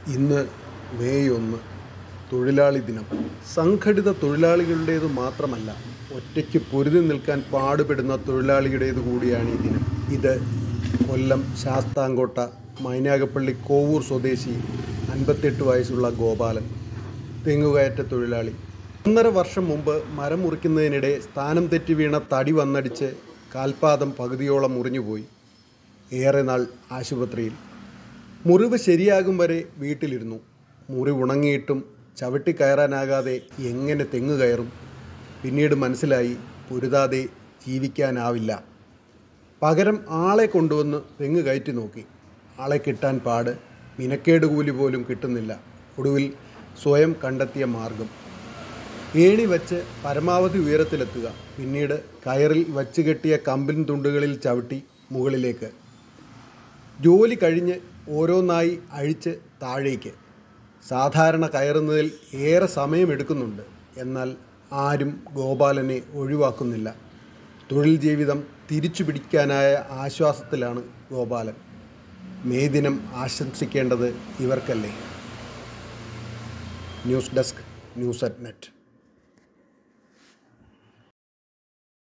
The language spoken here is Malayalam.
ഇന്ന് മെയ് ഒന്ന് തൊഴിലാളി ദിനം സംഘടിത തൊഴിലാളികളുടേത് മാത്രമല്ല ഒറ്റയ്ക്ക് പൊരുതി നിൽക്കാൻ പാടുപെടുന്ന തൊഴിലാളിയുടേത് കൂടിയാണ് ഈ ദിനം ഇത് കൊല്ലം ശാസ്താംകോട്ട മൈനാഗപ്പള്ളി കോവൂർ സ്വദേശി അൻപത്തെട്ട് വയസ്സുള്ള ഗോപാലൻ തെങ്ങുകയറ്റ തൊഴിലാളി ഒന്നര വർഷം മുമ്പ് മരം മുറിക്കുന്നതിനിടെ സ്ഥാനം തെറ്റി വീണ തടി വന്നടിച്ച് കാൽപാദം പകുതിയോളം മുറിഞ്ഞുപോയി ഏറെ നാൾ ആശുപത്രിയിൽ മുറിവ് ശരിയാകും വരെ വീട്ടിലിരുന്നു മുറിവ് ഉണങ്ങിയിട്ടും ചവിട്ടി കയറാനാകാതെ എങ്ങനെ തെങ്ങ് കയറും പിന്നീട് മനസ്സിലായി പൊരുതാതെ ജീവിക്കാനാവില്ല പകരം ആളെ കൊണ്ടുവന്ന് തെങ്ങ് കയറ്റി നോക്കി ആളെ കിട്ടാൻ പാട് മിനക്കേട് കൂലി പോലും കിട്ടുന്നില്ല ഒടുവിൽ സ്വയം കണ്ടെത്തിയ മാർഗം ഏണി വച്ച് പരമാവധി ഉയരത്തിലെത്തുക പിന്നീട് കയറിൽ വച്ച് കെട്ടിയ കമ്പിൻ തുണ്ടുകളിൽ ചവിട്ടി മുകളിലേക്ക് ജോലി കഴിഞ്ഞ് ഓരോന്നായി അഴിച്ച് താഴേക്ക് സാധാരണ കയറുന്നതിൽ ഏറെ സമയമെടുക്കുന്നുണ്ട് എന്നാൽ ആരും ഗോപാലനെ ഒഴിവാക്കുന്നില്ല തൊഴിൽ ജീവിതം തിരിച്ചു പിടിക്കാനായ ആശ്വാസത്തിലാണ് ഗോപാലൻ മെയ് ദിനം ആശംസിക്കേണ്ടത് ഇവർക്കല്ലേ news desk news at net